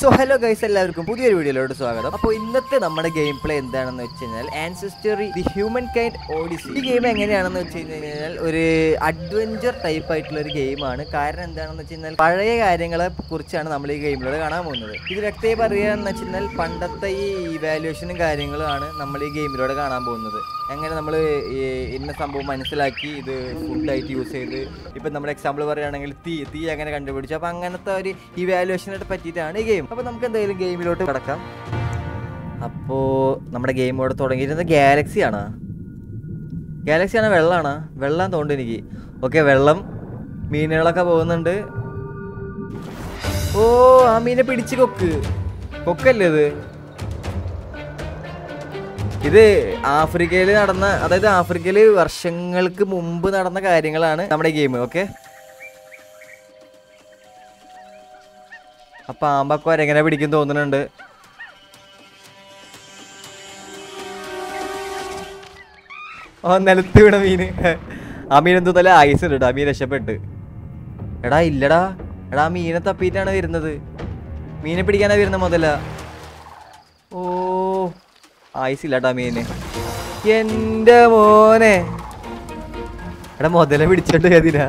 So hello guys എല്ലാവർക്കും പുതിയൊരു വീഡിയോയിലോട്ട് സ്വാഗതം അപ്പോൾ ഇന്നത്തെ നമ്മുടെ ഗെയിം പ്ലേ എന്താണെന്ന് വെച്ച് കഴിഞ്ഞാൽ ancestry the human kind odyssey ഈ ഗെയിം എങ്ങനെയാണെന്ന് വെച്ച് കഴിഞ്ഞാൽ ഒരു അഡ്വഞ്ചർ ടൈപ്പ് ആയിട്ടുള്ള ഒരു ഗെയിമാണ് കാരണം എന്താണെന്ന് വെച്ച് കഴിഞ്ഞാൽ പഴയ കാര്യങ്ങളെ കുറിച്ചാണ് നമ്മൾ ഈ ഗെയിമിലൂടെ കാണാൻ പോകുന്നത് ഇത് വ്യക്തമായി പറയുകയാണെന്ന് വെച്ച് കഴിഞ്ഞാൽ പണ്ടത്തെ ഈ ഇവാലുവേഷനും കാര്യങ്ങളുമാണ് നമ്മൾ ഈ ഗെയിമിലൂടെ കാണാൻ പോകുന്നത് എങ്ങനെ നമ്മൾ ഇന്ന സംഭവം മനസ്സിലാക്കി ഇത് ഫുഡായിട്ട് യൂസ് ചെയ്ത് ഇപ്പം നമ്മുടെ എക്സാമ്പിൾ പറയുകയാണെങ്കിൽ തീ തീ എങ്ങനെ കണ്ടുപിടിച്ചു അപ്പോൾ അങ്ങനത്തെ ഒരു ഇവാലുവേഷനായിട്ട് പറ്റിയിട്ടാണ് ഈ ഗെയിം അപ്പോൾ നമുക്ക് എന്തായാലും ഗെയിമിലോട്ട് കിടക്കാം അപ്പോൾ നമ്മുടെ ഗെയിം ഇവിടെ തുടങ്ങിയിരുന്നത് ഗാലക്സി ആണോ ഗാലക്സി ആണോ വെള്ളമാണോ വെള്ളം തോന്നുന്നു എനിക്ക് ഓക്കെ വെള്ളം മീനുകളൊക്കെ പോകുന്നുണ്ട് ഓ ആ മീനെ പിടിച്ച് കൊക്ക് കൊക്കല്ലേ ഇത് ഇത് ആഫ്രിക്കയിൽ നടന്ന അതായത് ആഫ്രിക്കയിൽ വർഷങ്ങൾക്ക് മുമ്പ് നടന്ന കാര്യങ്ങളാണ് നമ്മുടെ ഗെയിം ഓക്കെ അപ്പൊ ആമ്പൊക്കെ വരെങ്ങനെ പിടിക്കും തോന്നുന്നുണ്ട് ഓ നിലത്ത് വീണ മീന് ആ മീൻ എന്തോ തല ആയുസ് ഉണ്ട് ആ മീൻ രക്ഷപ്പെട്ട് എടാ ഇല്ലടാ എടാ ആ മീനെ തപ്പിയിട്ടാണ് വരുന്നത് മീനെ പിടിക്കാനാ വരുന്ന മുതല ഓ ആയുസ് ഇല്ലട്ടാ മീന് എന്റെ മോനെ എടാ മുതല പിടിച്ചോണ്ട് ഏതിനാ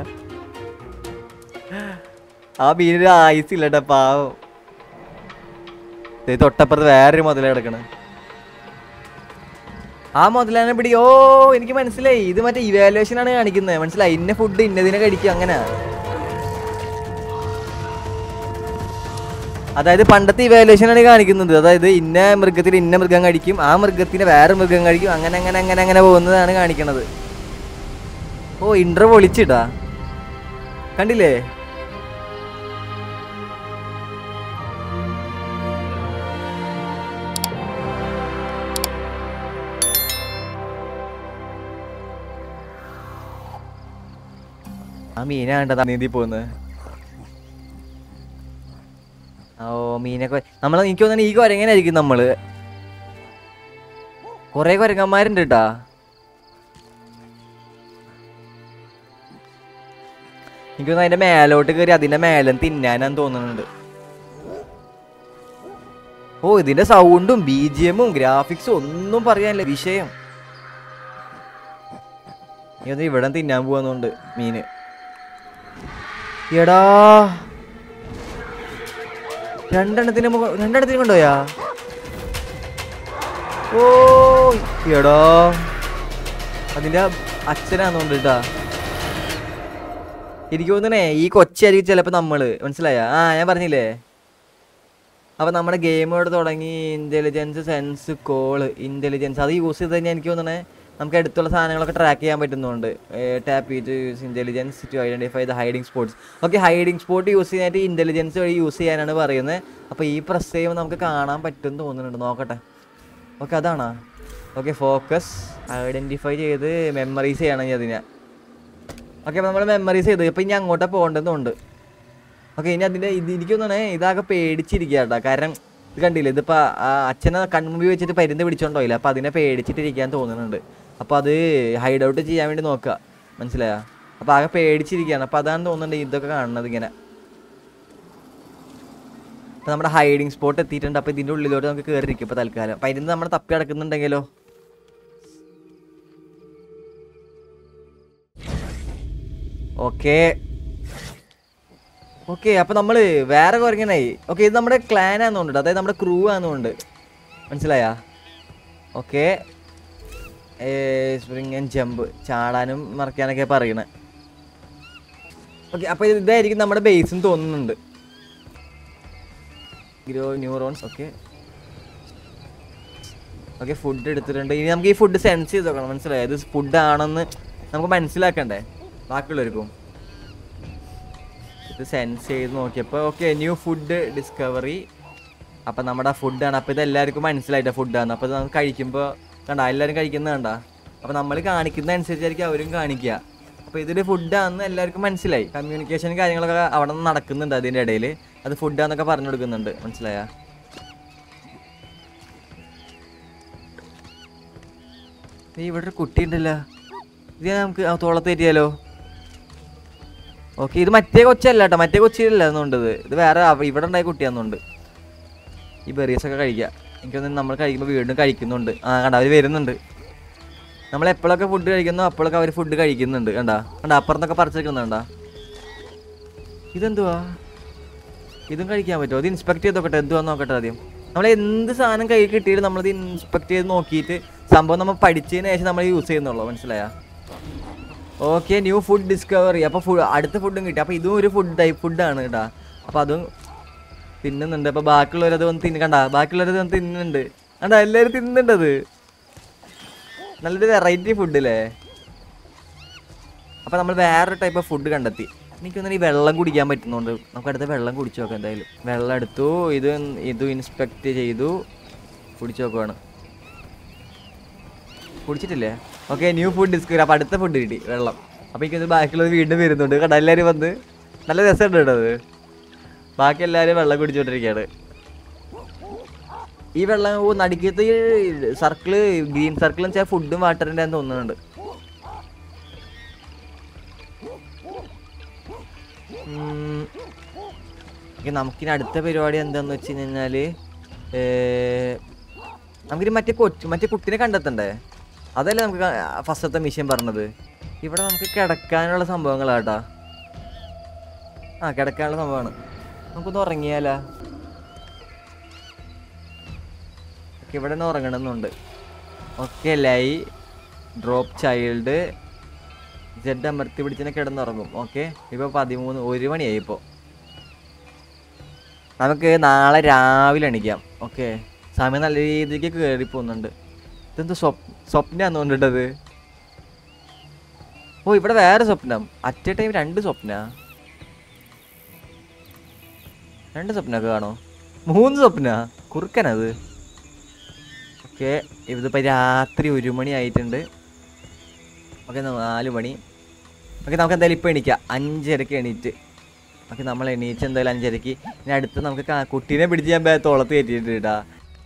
ആ മീനൊരു ആയുസ് ഇല്ലട്ടാ പാവം ദേ തൊട്ടപ്പുറത്ത് വേറൊരു മുതല കിടക്കണ് ആ മുതലാനെ പിടി ഓ എനിക്ക് മനസ്സിലായി ഇത് മറ്റേ ഇവാലുവേഷൻ ആണ് കാണിക്കുന്നത് മനസ്സിലായി ഇന്ന ഫുഡ് ഇന്നതിനെ കഴിക്കും അങ്ങനെ അതായത് പണ്ടത്തെ ഇവാലുവേഷൻ ആണ് കാണിക്കുന്നത് അതായത് ഇന്ന മൃഗത്തിന് ഇന്ന മൃഗം കഴിക്കും ആ മൃഗത്തിന് വേറെ മൃഗം കഴിക്കും അങ്ങനെ അങ്ങനെ അങ്ങനെ അങ്ങനെ പോകുന്നതാണ് കാണിക്കണത് ഓ ഇൻട്രോ പൊളിച്ചിട്ടാ കണ്ടില്ലേ ആ മീനാ കണ്ടതാ നീന്തി പോകുന്നത് ഓ മീനൊക്കെ നമ്മൾ എനിക്ക് തോന്നുന്നു ഈ കുരങ്ങനായിരിക്കും നമ്മള് കൊറേ കുരങ്ങന്മാരുണ്ട് കേട്ടാ എനിക്ക് തോന്നുന്നു അതിന്റെ മേലോട്ട് കയറി അതിന്റെ മേലെ തിന്നാനാന്ന് തോന്നുന്നുണ്ട് ഓ ഇതിന്റെ സൗണ്ടും ബി ജി എമ്മും ഗ്രാഫിക്സും ഒന്നും പറയാനില്ല വിഷയം ഇത് ഇവിടെ തിന്നാൻ പോവാന്നുണ്ട് മീന് എടാ രണ്ടെണ്ണത്തിന് മുഖ രണ്ടെണ്ണത്തിന് കൊണ്ടുപോയാ ഓ എടാ അതിന്റെ അച്ഛനാന്നോണ്ട് കേട്ടാ എനിക്ക് തോന്നണേ ഈ കൊച്ചായിരിക്കും ചിലപ്പോ നമ്മള് മനസ്സിലായ ആ ഞാൻ പറഞ്ഞില്ലേ അപ്പൊ നമ്മുടെ ഗെയിം ഇവിടെ തുടങ്ങി ഇന്റലിജൻസ് സെൻസ് കോള് ഇന്റലിജൻസ് അത് യൂസ് ചെയ്ത് കഴിഞ്ഞാൽ എനിക്ക് തോന്നണേ നമുക്ക് അടുത്തുള്ള സാധനങ്ങളൊക്കെ ട്രാക്ക് ചെയ്യാൻ പറ്റുന്നുണ്ട് ടാപ്പ് ചെയ്ത് use intelligence to identify the hiding spots okay hiding spot use ചെയ്യാനായിട്ട് ഇന്റലിജൻസ് വഴി യൂസ് ചെയ്യാനാണ് പറയുന്നത് അപ്പോൾ ഈ പ്രസ് ചെയ്യുമ്പോൾ നമുക്ക് കാണാൻ പറ്റും തോന്നുന്നുണ്ട് നോക്കട്ടെ ഓക്കെ അതാണോ ഓക്കെ ഫോക്കസ് ഐഡന്റിഫൈ ചെയ്ത് മെമ്മറൈസ് ചെയ്യണം ഇനി അതിനെ ഓക്കെ അപ്പോൾ നമ്മൾ മെമ്മറൈസ് ചെയ്ത് ഇപ്പം ഇനി അങ്ങോട്ടേ പോകേണ്ടതുണ്ട് ഓക്കെ ഇനി അതിൻ്റെ ഇത് എനിക്ക് തോന്നണേ ഇതാകെ പേടിച്ചിരിക്കുക കേട്ടോ കാരണം ഇത് കണ്ടില്ലേ ഇതിപ്പോൾ അച്ഛനെ കൺമുമ്പി വെച്ചിട്ട് പരുന്ന് പിടിച്ചോണ്ടോയില്ല അപ്പോൾ അതിനെ പേടിച്ചിട്ടിരിക്കാൻ തോന്നുന്നുണ്ട് അപ്പോൾ അത് ഹൈഡ് ഔട്ട് ചെയ്യാൻ വേണ്ടി നോക്കുക മനസ്സിലായോ അപ്പോൾ ആകെ പേടിച്ചിരിക്കുകയാണ് അപ്പോൾ അതാണ് തോന്നുന്നുണ്ട് ഇതൊക്കെ കാണുന്നത് ഇങ്ങനെ അപ്പോൾ നമ്മുടെ ഹൈഡിങ് സ്പോട്ട് എത്തിയിട്ടുണ്ട് അപ്പോൾ ഇതിൻ്റെ ഉള്ളിലോട്ട് നമുക്ക് കയറിയിരിക്കും ഇപ്പോൾ തൽക്കാലം അപ്പോൾ അതിന് നമ്മൾ തപ്പി അടക്കുന്നുണ്ടെങ്കിലോ ഓക്കേ ഓക്കെ അപ്പൊ നമ്മള് വേറെ കുറങ്ങനായി ഓക്കെ ഇത് നമ്മുടെ ക്ലാൻ ആണെന്നുണ്ട് അതായത് നമ്മുടെ ക്രൂ ആണെന്നുണ്ട് മനസ്സിലായാ ഓക്കെ സ്പ്രിങ് ആൻഡ് ജമ്പ് ചാടാനും മറിക്കാനൊക്കെ പറയണേ ഓക്കെ അപ്പൊ ഇത് ഇതായിരിക്കും നമ്മുടെ ബേസ് തോന്നുന്നുണ്ട് grow neurons okay okay food എടുത്തിട്ടുണ്ട് ഇനി നമുക്ക് ഈ ഫുഡ് സെൻസ് ചെയ്ത് നോക്കണം മനസ്സിലായോ ഇത് ഫുഡ് ആണെന്ന് നമുക്ക് മനസ്സിലാക്കണ്ടേ ബാക്കിയുള്ളവർക്കും ഇത് സെൻസ് ചെയ്ത് നോക്കിയപ്പോൾ ഓക്കെ ന്യൂ ഫുഡ് ഡിസ്കവറി അപ്പം നമ്മുടെ ഫുഡാണ് അപ്പോൾ ഇത് എല്ലാവർക്കും മനസ്സിലായിട്ടാണ് ഫുഡാണ് അപ്പോൾ ഇത് നമുക്ക് കഴിക്കുമ്പോൾ കണ്ട എല്ലാവരും കഴിക്കുന്നത് കണ്ട അപ്പോൾ നമ്മൾ കാണിക്കുന്ന അനുസരിച്ചായിരിക്കും അവരും കാണിക്കുക അപ്പോൾ ഇതിൽ ഫുഡാണെന്ന് എല്ലാവർക്കും മനസ്സിലായി കമ്മ്യൂണിക്കേഷൻ കാര്യങ്ങളൊക്കെ അവിടെ നിന്ന് നടക്കുന്നുണ്ട് അതിൻ്റെ ഇടയിൽ അത് ഫുഡാന്നൊക്കെ പറഞ്ഞു കൊടുക്കുന്നുണ്ട് മനസ്സിലായ ഇവിടെ ഒരു കുട്ടി ഉണ്ടല്ലോ ഇത് നമുക്ക് ആ തോളത്ത് കയറ്റിയാലോ ഓക്കെ ഇത് മറ്റേ കൊച്ചല്ല കേട്ടോ മറ്റേ കൊച്ചിയിലല്ല എന്നുണ്ടത് ഇത് വേറെ അവ- ഇവിടെ ഉണ്ടായ കുട്ടിയാന്നുണ്ട് ഈ ബെറീസ് ഒക്കെ കഴിക്കുക എനിക്കൊന്നും നമ്മൾ കഴിക്കുമ്പോൾ വീണ്ടും കഴിക്കുന്നുണ്ട് ആ കണ്ട അവർ വരുന്നുണ്ട് നമ്മൾ എപ്പോഴൊക്കെ ഫുഡ് കഴിക്കുന്നോ അപ്പോഴൊക്കെ അവർ ഫുഡ് കഴിക്കുന്നുണ്ട് കണ്ടാ കണ്ടാ അപ്പുറത്തൊക്കെ പറിച്ചെടുക്കുന്നുണ്ടാ ഇതെന്തുവാ ഇതും കഴിക്കാൻ പറ്റുമോ ഇത് ഇൻസ്പെക്ട് ചെയ്ത് നോക്കട്ടെ എന്തുവാന്ന് നോക്കട്ടെ ആദ്യം നമ്മൾ എന്ത് സാധനം കൈ കിട്ടിയിട്ട് നമ്മളിത് ഇൻസ്പെക്ട് ചെയ്ത് നോക്കിയിട്ട് സംഭവം നമ്മൾ പഠിച്ചതിന് ശേഷം നമ്മൾ യൂസ് ചെയ്യുന്നുള്ളൂ മനസ്സിലായാ ഓക്കെ ന്യൂ ഫുഡ് ഡിസ്കവറി അപ്പോൾ ഫുഡ് അടുത്ത ഫുഡും കിട്ടി അപ്പോൾ ഇതും ഒരു ഫുഡ് ടൈപ്പ് ഫുഡാണ് കേട്ടാ അപ്പോൾ അതും തിന്നുന്നുണ്ട് അപ്പോൾ ബാക്കിയുള്ളവരത് വന്ന് തിന്നു കണ്ട ബാക്കിയുള്ളവരത് വന്ന് തിന്നുന്നുണ്ട് കണ്ടാ എല്ലാവരും തിന്നുന്നുണ്ട് അത് നല്ലൊരു വെറൈറ്റി ഫുഡ് അല്ലേ അപ്പോൾ നമ്മൾ വേറൊരു ടൈപ്പ് ഓഫ് ഫുഡ് കണ്ടെത്തി എനിക്കൊന്നും ഈ വെള്ളം കുടിക്കാൻ പറ്റുന്നുണ്ട് നമുക്ക് അടുത്ത വെള്ളം കുടിച്ചു നോക്കാം എന്തായാലും വെള്ളം എടുത്തു ഇത് ഇത് ഇൻസ്പെക്ട് ചെയ്തു കുടിച്ചു നോക്കുവാണ് കുടിച്ചിട്ടില്ലേ ഓക്കെ ന്യൂ ഫുഡ് ഡിസ്കവറി അപ്പോൾ അടുത്ത ഫുഡ് കിട്ടി വെള്ളം അപ്പോൾ എനിക്കത് ബാക്കിയുള്ളത് വീണ്ടും വരുന്നുണ്ട് കണ്ട എല്ലാവരും വന്ന് നല്ല രസമുണ്ട് കേട്ടോ അത് ബാക്കി എല്ലാവരും വെള്ളം കുടിച്ചുകൊണ്ടിരിക്കുകയാണ് ഈ വെള്ളം ഓ നടുക്കത്തെ ഈ സർക്കിള് ഗ്രീൻ സർക്കിൾ വെച്ചാൽ ഫുഡും വാട്ടറിൻ്റെ തോന്നുന്നുണ്ട് ഉം. ഇനി നമുക്കിനി അടുത്ത പരിപാടി എന്താന്ന് വെച്ച് കഴിഞ്ഞാൽ നമുക്കിനി മറ്റേ കൊച്ചു മറ്റേ കുട്ടിനെ കണ്ടെത്തണ്ടേ അതല്ലേ നമുക്ക് ഫസ്റ്റത്തെ മിഷൻ പറഞ്ഞത് ഇവിടെ നമുക്ക് കിടക്കാനുള്ള സംഭവങ്ങളാട്ടാ ആ കിടക്കാനുള്ള സംഭവമാണ് നമുക്കൊന്ന് ഉറങ്ങിയാലാ ഓക്കെ ഇവിടെ നിന്ന് ഉറങ്ങണമെന്നുണ്ട് ഓക്കെ ലൈ ഡ്രോപ്പ് ചൈൽഡ് ജെഡ് അമർത്തി പിടിച്ചിനെ കിടന്നുറങ്ങും ഓക്കെ ഇപ്പോൾ പതിമൂന്ന് ഒരു മണിയായി ഇപ്പോൾ നമുക്ക് നാളെ രാവിലെ എണിക്കാം ഓക്കെ സമയം നല്ല രീതിക്ക് കയറി പോകുന്നുണ്ട് ഇതെന്ത് സ്വപ് സ്വപ്നാന്ന് തോന്നിട്ടത് ഓ ഇവിടെ വേറെ സ്വപ്നം അറ്റ് എ ടൈം രണ്ട് സ്വപ്ന രണ്ട് സ്വപ്നമൊക്കെ കാണോ മൂന്ന് സ്വപ്ന കുറുക്കനത് ഓക്കെ ഇതിപ്പോൾ രാത്രി ഒരു മണി ആയിട്ടുണ്ട് ഓക്കെ നാല് മണി ഓക്കെ നമുക്ക് എന്തായാലും ഇപ്പോൾ എണീക്കാം അഞ്ചരക്ക് എണീറ്റ് ഓക്കെ നമ്മൾ എണീച്ച് എന്തായാലും അഞ്ചരക്ക് ഇനി അടുത്ത് നമുക്ക് കാ- കുട്ടീനെ പിടിച്ച് ഞാൻ ബേ തോളത്ത് കയറ്റിയിട്ടാ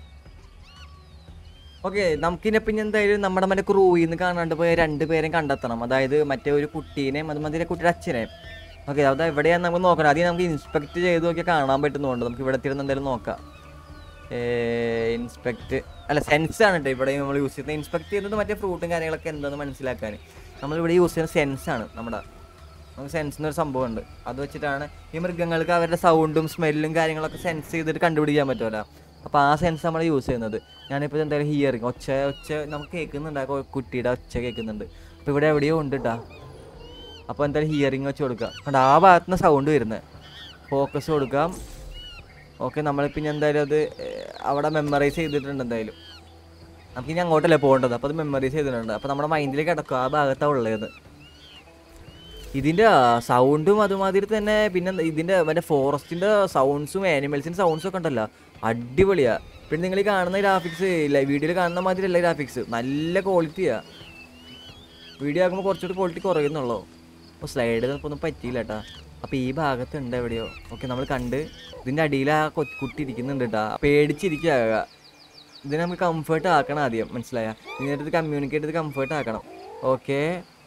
ഓക്കെ നമുക്കിനി പിന്നെ എന്തായാലും നമ്മുടെ മറ്റേ ക്രൂയിൽ നിന്ന് കാണാണ്ട് പോയ രണ്ട് പേരെയും കണ്ടെത്തണം അതായത് മറ്റേ ഒരു കുട്ടീനെയും അത് മറ്റേ കുട്ടിയുടെ അച്ഛനെയും ഓക്കെ അത് എവിടെയാണ് നമുക്ക് നോക്കണം ആദ്യം നമുക്ക് ഇൻസ്പെക്ട് ചെയ്ത് നോക്കിയാൽ കാണാൻ പറ്റുന്നുണ്ട് നമുക്ക് ഇവിടെ എത്തിയിരുന്ന് എന്തായാലും നോക്കാം ഇൻസ്പെക്ട് അല്ല സെൻസ് ആണ് കേട്ടോ ഇവിടെ നമ്മൾ യൂസ് ചെയ്യുന്നത് ഇൻസ്പെക്ട് ചെയ്യുന്നത് മറ്റേ ഫ്രൂട്ടും കാര്യങ്ങളൊക്കെ എന്താണെന്ന് മനസ്സിലാക്കാൻ നമ്മളിവിടെ യൂസ് ചെയ്യുന്ന സെൻസ് ആണ് നമ്മുടെ നമുക്ക് സെൻസ് എന്നൊരു സംഭവമുണ്ട് അത് വെച്ചിട്ടാണ് ഈ മൃഗങ്ങൾക്ക് അവരുടെ സൗണ്ടും സ്മെല്ലും കാര്യങ്ങളൊക്കെ സെൻസ് ചെയ്തിട്ട് കണ്ടുപിടിക്കാൻ പറ്റുമല്ലോ അപ്പോൾ ആ സെൻസ് നമ്മൾ യൂസ് ചെയ്യുന്നത് ഞാനിപ്പോൾ എന്തായാലും ഹിയറിങ് ഒച്ച ഒച്ച നമുക്ക് കേൾക്കുന്നുണ്ട് ആ കൊ- കുട്ടിയുടെ ഒച്ച കേൾക്കുന്നുണ്ട് അപ്പോൾ ഇവിടെ എവിടെയോ ഉണ്ട് കേട്ടോ അപ്പോൾ എന്തായാലും ഹിയറിങ് വെച്ച് കൊടുക്കാം കണ്ടോ ആ ഭാഗത്ത് നിന്ന് സൗണ്ട് വരുന്നത് ഫോക്കസ് കൊടുക്കാം ഓക്കെ നമ്മളിപ്പോൾ ഇനി എന്തായാലും അത് ഏഹ്, അവിടെ മെമ്മറൈസ് ചെയ്തിട്ടുണ്ട് എന്തായാലും നമുക്ക് ഇനി അങ്ങോട്ടല്ലേ പോകേണ്ടത് അപ്പോൾ അത് മെമ്മറൈസ് ചെയ്തിട്ടുണ്ട് അപ്പോൾ നമ്മുടെ മൈൻഡിൽ കിടക്കും ആ ഭാഗത്താണ് ഉള്ളത് ഇതിൻ്റെ സൗണ്ടും അതുമാതിരി തന്നെ പിന്നെ എന്താ ഇതിൻ്റെ മറ്റേ ഫോറസ്റ്റിൻ്റെ സൗണ്ട്സും ആനിമൽസിൻ്റെ സൗണ്ട്സും ഒക്കെ ഉണ്ടല്ലോ അടിപൊളിയാ പിന്നെ നിങ്ങൾ ഈ കാണുന്ന ഗ്രാഫിക്സ് വീഡിയോയിൽ കാണുന്ന മാതിരി അല്ല ഗ്രാഫിക്സ് നല്ല ക്വാളിറ്റിയാ വീഡിയോ ആക്കുമ്പോൾ കുറച്ചുകൂടി ക്വാളിറ്റി കുറയുന്നുള്ളൂ അപ്പോൾ സ്ലൈഡ് ചിലപ്പോൾ ഒന്നും പറ്റിയില്ല കേട്ടാ അപ്പോൾ ഈ ഭാഗത്തുണ്ട് എവിടെയോ ഓക്കെ നമ്മൾ കണ്ട് ഇതിൻ്റെ അടിയിൽ ആ കൊ- കുട്ടി ഇരിക്കുന്നുണ്ട് കേട്ടാ പേടിച്ചിരിക്കുക ഇതിനെ നമുക്ക് കംഫർട്ട് ആക്കണം ആദ്യം മനസ്സിലായ ഇതിൻ്റെ അടുത്ത് കമ്മ്യൂണിക്കേറ്റ് ചെയ്ത് കംഫർട്ട് ആക്കണം ഓക്കെ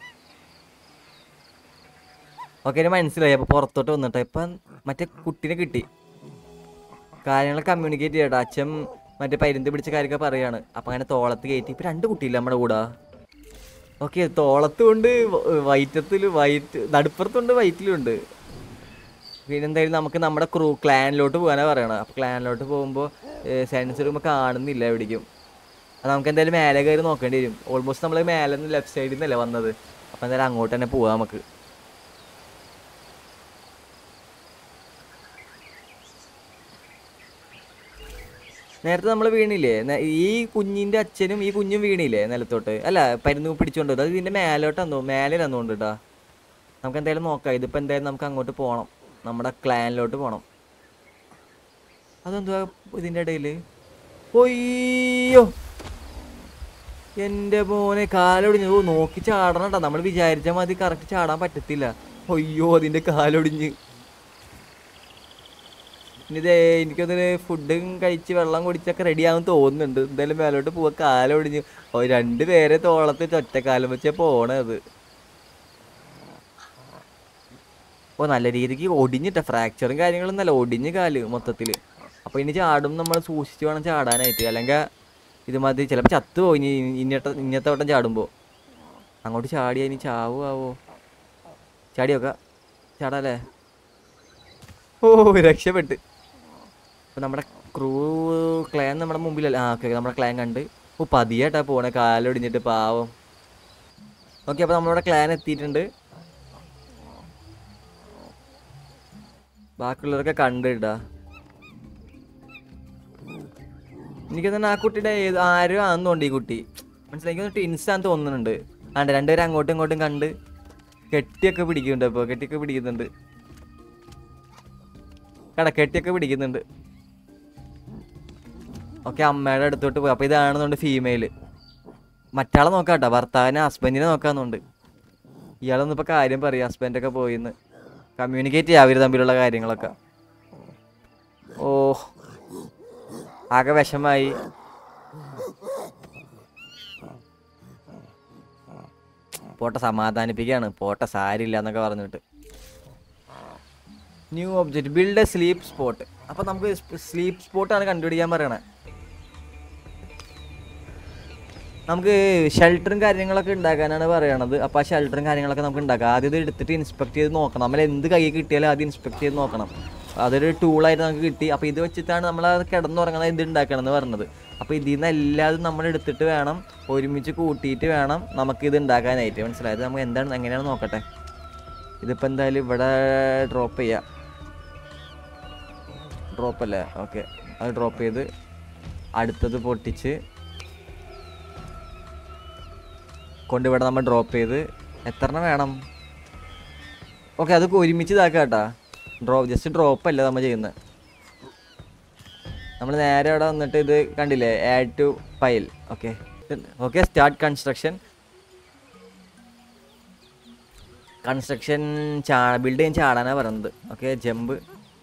ഓക്കെ എനിക്ക് മനസ്സിലായി അപ്പോൾ പുറത്തോട്ട് വന്നിട്ട് ഇപ്പം മറ്റേ കുട്ടീനെ കിട്ടി കാര്യങ്ങൾ കമ്മ്യൂണിക്കേറ്റ് ചെയ്യട്ടോ അച്ഛൻ മറ്റേ പരുന്ത് പിടിച്ച കാര്യമൊക്കെ പറയാണ് അപ്പം അങ്ങനെ തോളത്ത് കയറ്റി ഇപ്പം രണ്ട് കുട്ടിയില്ല നമ്മുടെ കൂടെ ഓക്കെ തോളത്തുണ്ട് വൈറ്റത്തിൽ വൈറ്റ് നടുപ്പുറത്തുണ്ട് വൈറ്റിലും ഉണ്ട് പിന്നെ എന്തായാലും നമുക്ക് നമ്മുടെ ക്രൂ ക്ലാനിലോട്ട് പോകാനാണ് പറയണത് അപ്പോൾ ക്ലാനിലോട്ട് പോകുമ്പോൾ സെൻസർ റൂം കാണുന്നില്ല എവിടേക്കും അത് നമുക്ക് എന്തായാലും മേലെ കയറി നോക്കേണ്ടി വരും ഓൾമോസ്റ്റ് നമ്മൾ മേലെ നിന്ന് ലെഫ്റ്റ് സൈഡിൽ നിന്നല്ലേ വന്നത് അപ്പോൾ എന്തായാലും അങ്ങോട്ട് തന്നെ പോവാം നമുക്ക് നേരത്തെ നമ്മൾ വീണില്ലേ നേ- ഈ കുഞ്ഞിന്റെ അച്ഛനും ഈ കുഞ്ഞും വീണില്ലേ നിലത്തോട്ട് അല്ല പരുന്ന് പിടിച്ചോണ്ട് അത് ഇതിന്റെ മേലോട്ടാന്ന് തോന്നുന്നു മേലെയാന്ന് തോന്നുന്നു കേട്ടാ നമുക്ക് എന്തായാലും നോക്കാം ഇതിപ്പോ എന്തായാലും നമുക്ക് അങ്ങോട്ട് പോകണം നമ്മുടെ ക്ലാനിലോട്ട് പോകണം അതെന്തുവാ ഇതിന്റെ ഇടയില് ഒയ്യോ എന്റെ മോനെ കാലൊടിഞ്ഞു ഓ നോക്കി ചാടണം കേട്ടോ നമ്മൾ വിചാരിച്ച മതി കറക്റ്റ് ചാടാൻ പറ്റത്തില്ല അയ്യോ അതിന്റെ കാലൊടിഞ്ഞ് ഇനി ഇതേ എനിക്കതൊരു ഫുഡും കഴിച്ച് വെള്ളം കുടിച്ചൊക്കെ റെഡി ആകും തോന്നുന്നുണ്ട് എന്തായാലും മേലോട്ട് പോവാ കാലൊടിഞ്ഞു ഓ രണ്ട് പേരെ തോളത്ത് ഒറ്റക്കാലം വെച്ചാ പോണത് ഓ നല്ല രീതിക്ക് ഒടിഞ്ഞിട്ട ഫ്രാക്ചറും കാര്യങ്ങളും നല്ല ഒടിഞ്ഞ് കാല് മൊത്തത്തില് അപ്പോൾ ഇനി ചാടും നമ്മൾ സൂക്ഷിച്ച് വേണം ചാടാനായിട്ട് അല്ലെങ്കിൽ ഇത് മതി ചിലപ്പോൾ ചത്തു പോകും ഇനി ഇന്നത്തെ ഇന്നത്തെ വട്ടം ചാടുമ്പോൾ അങ്ങോട്ട് ചാടിയാ ഇനി ചാവോ ആവോ ചാടി നോക്കാം ചാടാല്ലേ ഓ രക്ഷപ്പെട്ട് അപ്പോൾ നമ്മുടെ ക്രൂ ക്ലാൻ നമ്മുടെ മുമ്പിലല്ല ആ ഓക്കെ നമ്മുടെ ക്ലാൻ കണ്ട് ഓ പതിയായിട്ടാ പോണേ കാലൊടിഞ്ഞിട്ട് പാവം ഓക്കെ അപ്പോൾ നമ്മളിവിടെ ക്ലാൻ എത്തിയിട്ടുണ്ട് ബാക്കിയുള്ളവരൊക്കെ കണ്ടിട്ടാ എനിക്ക് തന്നെ ആ കുട്ടിയുടെ ഏത് ആരും ആണെന്നുണ്ട് ഈ കുട്ടി മനസ്സിലായി എനിക്ക് ടിൻസ് ആണെന്ന് തോന്നുന്നുണ്ട് ആണ്ട് രണ്ടുപേരും അങ്ങോട്ടും ഇങ്ങോട്ടും കണ്ട് കെട്ടിയൊക്കെ പിടിക്കുന്നുണ്ട് ഇപ്പോൾ കെട്ടിയൊക്കെ പിടിക്കുന്നുണ്ട് കട കെട്ടിയൊക്കെ പിടിക്കുന്നുണ്ട് ഓക്കെ അമ്മയുടെ അടുത്തോട്ട് പോയി അപ്പോൾ ഇതാണെന്നുണ്ട് ഫീമെയിൽ മറ്റാളെ നോക്കാം കേട്ടോ ഭർത്താവിനെ ഹസ്ബൻഡിനെ നോക്കാന്നുണ്ട് ഇയാളൊന്നും ഇപ്പോൾ കാര്യം പറയും ഹസ്ബൻഡൊക്കെ പോയിന്ന് കമ്മ്യൂണിക്കേറ്റ് ചെയ്യാം അവർ തമ്മിലുള്ള കാര്യങ്ങളൊക്കെ ഓ ആകെ വിഷമായി പോട്ടെ സമാധാനിപ്പിക്കുകയാണ് പോട്ടെ സാരില്ല എന്നൊക്കെ പറഞ്ഞിട്ട് new object build a sleep spot അപ്പോൾ നമുക്ക് സ്ലീപ്പ് സ്പോട്ടാണ് കണ്ടുപിടിക്കാൻ പറയണേ നമുക്ക് ഷെൽട്ടറും കാര്യങ്ങളൊക്കെ ഉണ്ടാക്കാനാണ് പറയണത് അപ്പോൾ ആ ഷെൽട്ടറും കാര്യങ്ങളൊക്കെ നമുക്ക് ഉണ്ടാക്കാം ആദ്യം ഇത് എടുത്തിട്ട് ഇൻസ്പെക്ട് ചെയ്ത് നോക്കണം നമ്മൾ എന്ത് കൈ കിട്ടിയാലും ആദ്യം ഇൻസ്പെക്ട് ചെയ്ത് നോക്കണം അതൊരു ടൂളായിട്ട് നമുക്ക് കിട്ടി അപ്പോൾ ഇത് വെച്ചിട്ടാണ് നമ്മൾ അത് കിടന്നുറങ്ങുന്നത് ഇത് ഉണ്ടാക്കണം എന്ന് പറഞ്ഞത് അപ്പോൾ ഇതിൽ നിന്ന് എല്ലാതും നമ്മൾ എടുത്തിട്ട് വേണം ഒരുമിച്ച് കൂട്ടിയിട്ട് വേണം നമുക്ക് ഇത് ഉണ്ടാക്കാനായിട്ട് മനസ്സിലായത് നമുക്ക് എന്താണ് എങ്ങനെയാണ് നോക്കട്ടെ ഇതിപ്പോൾ എന്തായാലും ഇവിടെ ഡ്രോപ്പ് ചെയ്യാം ഡ്രോപ്പ് അല്ലേ ഓക്കെ അത് ഡ്രോപ്പ് ചെയ്ത് അടുത്തത് പൊട്ടിച്ച് കൊണ്ട് ഇവിടെ നമ്മൾ ഡ്രോപ്പ് ചെയ്ത് എത്ര എണ്ണം വേണം ഓക്കെ അതൊക്കെ ഒരുമിച്ച് ഇതാക്കാം കേട്ടാ ഡ്രോ ജസ്റ്റ് ഡ്രോപ്പ് അല്ല നമ്മൾ ചെയ്യുന്നത് നമ്മൾ നേരെ അവിടെ വന്നിട്ട് ഇത് കണ്ടില്ലേ add to file okay okay start construction construction ചാ ബിൽഡ് ചെയ്യാൻ ചാടാനാണ് പറയുന്നത് ഓക്കെ ജമ്പ്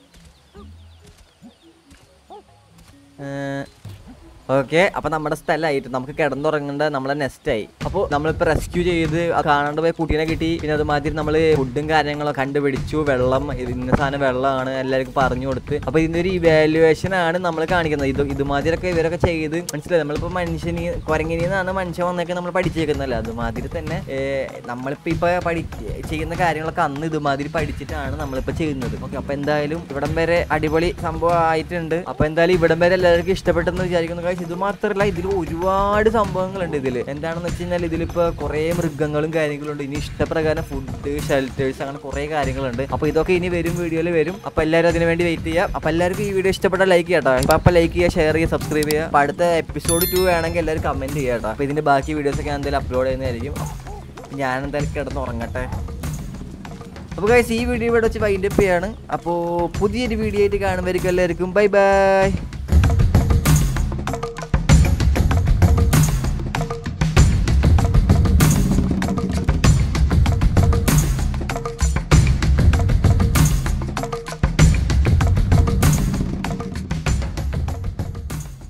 ഓക്കെ അപ്പൊ നമ്മുടെ സ്ഥലമായിട്ട് നമുക്ക് കിടന്നുറങ്ങേണ്ട നമ്മളെ നെസ്റ്റ് ആയി അപ്പോൾ നമ്മളിപ്പോൾ റെസ്ക്യൂ ചെയ്ത് ആ കാണാണ്ട് പോയ കുട്ടീനെ കിട്ടി പിന്നെ അതുമാതിരി നമ്മൾ ഫുഡും കാര്യങ്ങളും കണ്ടുപിടിച്ചു വെള്ളം ഇത് ഇന്ന സാധനം വെള്ളമാണ് എല്ലാവർക്കും പറഞ്ഞു കൊടുത്ത് അപ്പോൾ ഇതിൻ്റെ ഒരു ഇവാലുവേഷൻ ആണ് നമ്മൾ കാണിക്കുന്നത് ഇത് ഇതുമാതിരിയൊക്കെ ഇവരൊക്കെ ചെയ്ത് മനസ്സിലായി നമ്മളിപ്പോൾ മനുഷ്യന് കുരങ്ങിനിൽ നിന്നാണ് മനുഷ്യൻ വന്നൊക്കെ നമ്മൾ പഠിച്ചേക്കുന്നല്ലേ അതുമാതിരി തന്നെ ഏർ, നമ്മളിപ്പോൾ ഇപ്പോൾ പഠി ചെയ്യുന്ന കാര്യങ്ങളൊക്കെ അന്ന് ഇതുമാതിരി പഠിച്ചിട്ടാണ് നമ്മളിപ്പോൾ ചെയ്യുന്നത് ഓക്കെ അപ്പോൾ എന്തായാലും ഇവിടം വരെ അടിപൊളി സംഭവം ആയിട്ടുണ്ട് അപ്പോൾ എന്തായാലും ഇവിടം വരെ എല്ലാവർക്കും ഇഷ്ടപ്പെട്ടെന്ന് വിചാരിക്കുന്നു കാര്യം ഇത് മാത്രമല്ല ഇതിൽ ഒരുപാട് സംഭവങ്ങളുണ്ട് ഇതിൽ എന്താണെന്ന് വെച്ച് കഴിഞ്ഞാൽ ഇതിലിപ്പോൾ കുറേ മൃഗങ്ങളും കാര്യങ്ങളും ഉണ്ട് ഇനി ഇഷ്ടപ്രകാരം ഫുഡ് ഷെൽറ്റേഴ്സ് അങ്ങനെ കുറേ കാര്യങ്ങളുണ്ട് അപ്പോൾ ഇതൊക്കെ ഇനി വരും വീഡിയോയിൽ വരും അപ്പോൾ എല്ലാവരും അതിന് വേണ്ടി വെയിറ്റ് ചെയ്യാം അപ്പോൾ എല്ലാവർക്കും ഈ വീഡിയോ ഇഷ്ടപ്പെട്ടാൽ ലൈക്ക് ചെയ്യാം കേട്ടോ അപ്പോൾ ലൈക്ക് ചെയ്യുക ഷെയർ ചെയ്യുക സബ്സ്ക്രൈബ് ചെയ്യുക അപ്പോൾ അടുത്ത എപ്പിസോഡ് ടു വേണമെങ്കിൽ എല്ലാവരും കമൻറ്റ് ചെയ്യാം കേട്ടോ അപ്പോൾ ഇതിൻ്റെ ബാക്കി വീഡിയോസൊക്കെ ഞാൻ എന്തായാലും അപ്ലോഡ് ചെയ്യുന്നതായിരിക്കും ഞാൻ എന്തായാലും കിടന്ന് ഉറങ്ങട്ടെ അപ്പോൾ ഗൈസ് ഈ വീഡിയോ ഇവിടെ വെച്ച് വൈൻഡപ്പ് ചെയ്യാണ് അപ്പോൾ പുതിയൊരു വീഡിയോ ആയിട്ട് കാണുമ്പോഴേക്കും എല്ലാവർക്കും ബൈ ബൈ